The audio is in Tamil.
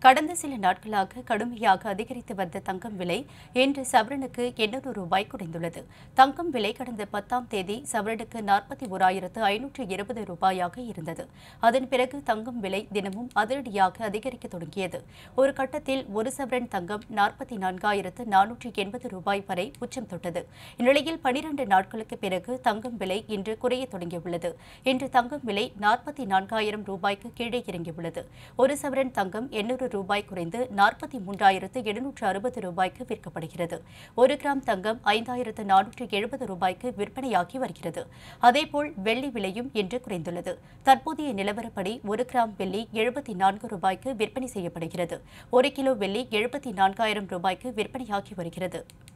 கடந்த சில நாட்களாக கடுமையாக அதிகரித்து வந்த தங்கம் விலை இன்று சவரனுக்கு எண்ணூறு ரூபாய் குறைந்துள்ளது தங்கம் விலை கடந்த பத்தாம் தேதி சவரனுக்கு நாற்பத்தி ஓராயிரத்து ஐநூற்று இருபது ரூபாயாக இருந்தது அதன் பிறகு தங்கம் விலை தினமும் அதிரடியாக அதிகரிக்க தொடங்கியது ஒரு கட்டத்தில் ஒரு சவரன் தங்கம் நாற்பத்தி நான்காயிரத்து நானூற்றி எண்பது ரூபாய் வரை உச்சம் தொட்டது இந்நிலையில் பனிரண்டு நாட்களுக்கு பிறகு தங்கம் விலை இன்று குறைய தொடங்கியுள்ளது இன்று தங்கம் விலை நாற்பத்தி நான்காயிரம் ரூபாய்க்கு கீழே இறங்கியுள்ளது ஒரு சவரன் தங்கம் எண்ணூறு ரூபாய் குறைந்து நாற்பத்தி மூன்றாயிரத்து எழுநூற்று அறுபது ரூபாய்க்கு விற்கப்படுகிறது ஒரு கிராம் தங்கம் ஐந்தாயிரத்து நானூற்று எழுபது ரூபாய்க்கு விற்பனையாகி வருகிறது அதேபோல் வெள்ளி விலையும் இன்று குறைந்துள்ளது தற்போதைய நிலவரப்படி ஒரு கிராம் வெள்ளி எழுபத்தி நான்கு ரூபாய்க்கு விற்பனை செய்யப்படுகிறது ஒரு கிலோ வெள்ளி எழுபத்தி நான்காயிரம் ரூபாய்க்கு விற்பனையாகி வருகிறது